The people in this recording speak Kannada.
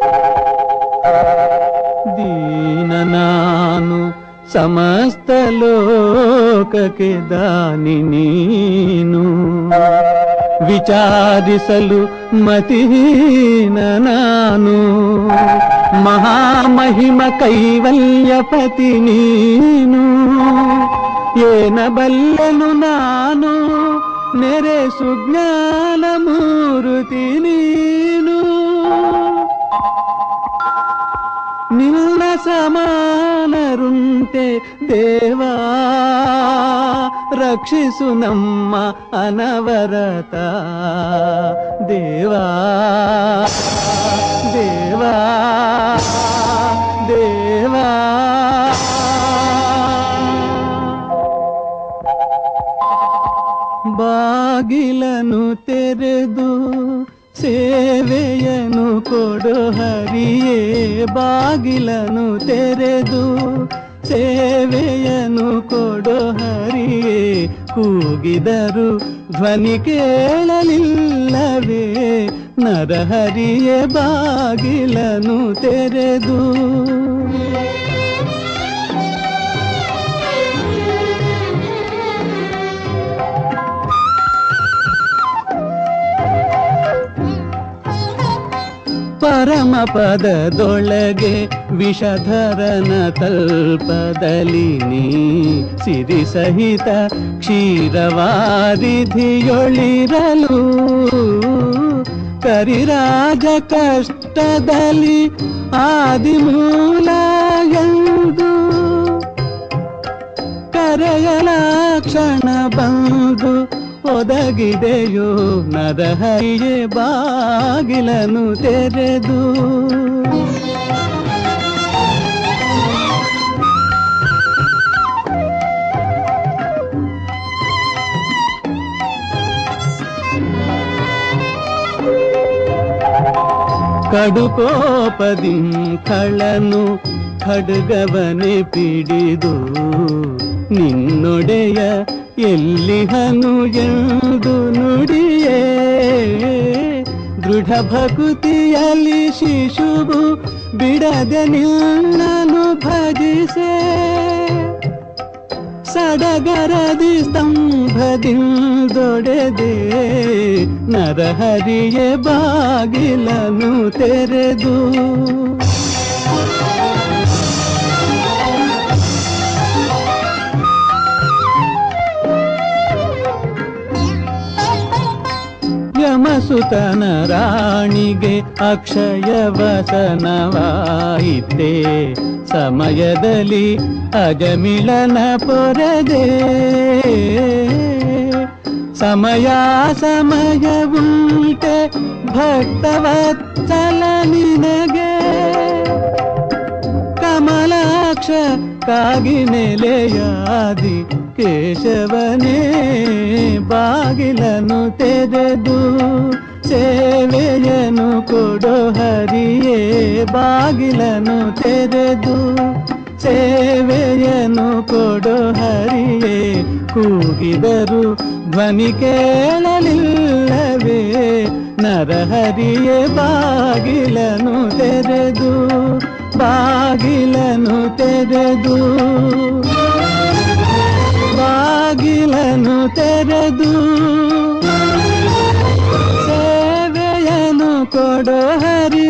ದೀನ ನಾನು ಸಮಸ್ತ ಲೋಕಕ್ಕೆ ದಾನಿ ನೀನು ವಿಚಾರಿಸಲು ಮತಿಹೀನ ನಾನು ಮಹಾಮಹಿಮ ಕೈವಲ್ಯಪತಿ ನೀನು ಏನ ಬಲ್ಲೆನು ನಾನು ನೆರೆ ಸುಜ್ಞಾನ ಮೂರುತಿ ನೀನು ನಿನ್ನ ಸಮಾನರುಂಟೆ ದೇವಾ ರಕ್ಷಿಸು ನಮ್ಮ ಅನವರತ ದೇವಾ ದೇವಾ ದೇವಾ ಬಾಗಿಲನು ತೆರೆದು ಸೇವೆಯನು ಕೊಡು ಹರಿಯೇ ಬಾಗಿಲನು ತೆರೆದು ಸೇವೆಯನು ಕೊಡು ಹರಿಯೇ ಕೂಗಿದರು ಧ್ವನಿ ಕೇಳಲಿಲ್ಲವೇ ನರಹರಿಯೇ ಬಾಗಿಲನು ತೆರೆದು ಪರಮ ಪದದೊಳಗೆ ವಿಷಧರನ ತಲ್ಪದಲ್ಲಿ ನೀ ಸಿರಿ ಸಹಿತ ಕ್ಷೀರವಾರಿಧಿಯೊಳಿರಲು ಕರಿರಾಜ ಕಷ್ಟದಲ್ಲಿ ಆದಿಮೂಲ ಎಂದು ಕರೆಯಲ ಕ್ಷಣ ಬಂದು ಒದಗಿದೆಯೋ ನರಹರಿಯೇ ಬಾಗಿಲನು ತೆರೆದು ಕಡುಕೋಪದಿಂ ಖಳನು ಖಡ್ಗವನೆ ಪಿಡಿದು ನಿನ್ನೊಡೆಯ ಎಲ್ಲಿಹನು ಎಂದು ನುಡಿಯೇ ದೃಢ ಭಕುತಿಯಲ್ಲಿ ಶಿಶುವು ಬಿಡದೆ ನಿನ್ನನು ಭಜಿಸೆ ಸಡಗರದಿ ಸ್ತಂಭದಿಂದೊಡೆದೆ ನರಹರಿಯೇ ಬಾಗಿಲನು ತೆರೆದು ಯಮಸುತನ ರಾಣಿಗೆ ಅಕ್ಷಯ ವಸನವಾಯಿತೆ ಸಮಯದಲ್ಲಿ ಅಜಮಿಳನ ಪೊರದೆ ಸಮಯ ಸಮಯ ಉಂಟೆ ಭಕ್ತವತ್ಸಲ ನಿನಗೆ ಕಮಲಾಕ್ಷ ಕಾಗಿ ನೆಲೆಯಾದಿ ಕೇಶವನೇ ಬಾಗಿಲನು ತೆರೆದು ಸೇವೆಯನು ಕೊಡೋ ಹರಿಯೇ ಬಾಗಿಲನು ತೆರೆದು ಸೇವೆಯನು ಕೊಡೋ ಹರಿಯೇ ಕೂಗಿದರು ಧ್ವನಿ ಕೇಳಲಿಲ್ಲವೇ ನರಹರಿಯೇ ಬಾಗಿಲನು ತೆರೆದು ಬಾಗಿಲನು ತೆರೆದು ಬಾಗಿಲನು ತೆರೆದು ಸೇವೆಯನು ಕೊಡೋ ಹರಿ